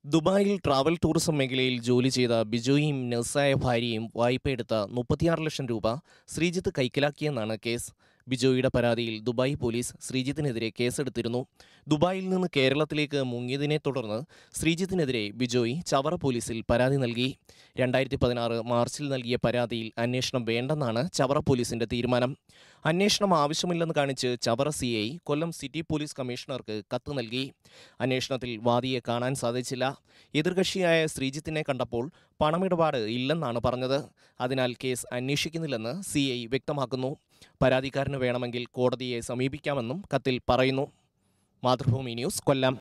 ദുബായിൽ travel tourism മേഖലയിൽ ജോലി ചെയ്ത ബിജോയും നഴ്സായ ഭാര്യയും വായ്പയെടുത്ത മുപ്പത്തിയാറ് ലക്ഷം രൂപ ശ്രീജിത്ത് കൈക്കലാക്കിയെന്നാണ് കേസ് ബിജോയുടെ പരാതിയിൽ ദുബായ് പോലീസ് ശ്രീജിത്തിനെതിരെ കേസെടുത്തിരുന്നു ദുബായിൽ നിന്ന് കേരളത്തിലേക്ക് മുങ്ങിയതിനെ തുടർന്ന് ശ്രീജിത്തിനെതിരെ ബിജോയ് ചവറ പോലീസിൽ പരാതി നൽകി രണ്ടായിരത്തി പതിനാറ് മാർച്ചിൽ നൽകിയ പരാതിയിൽ അന്വേഷണം വേണ്ടെന്നാണ് ചവറ പോലീസിന്റെ തീരുമാനം അന്വേഷണം ആവശ്യമില്ലെന്ന് കാണിച്ച് Chavara C I Kollam city police കമ്മീഷണർക്ക് കത്ത് നൽകി അന്വേഷണത്തിൽ വാദിയെ കാണാൻ സാധിച്ചില്ല എതിർകക്ഷിയായ ശ്രീജിത്തിനെ കണ്ടപ്പോൾ പണമിടപാട് ഇല്ലെന്നാണ് പറഞ്ഞത് അതിനാൽ കേസ് അന്വേഷിക്കുന്നില്ലെന്ന് സി ഐ വ്യക്തമാക്കുന്നു പരാതിക്കാരന് വേണമെങ്കിൽ കോടതിയെ സമീപിക്കാമെന്നും കത്തിൽ പറയുന്നു മാതൃഭൂമി ന്യൂസ് കൊല്ലം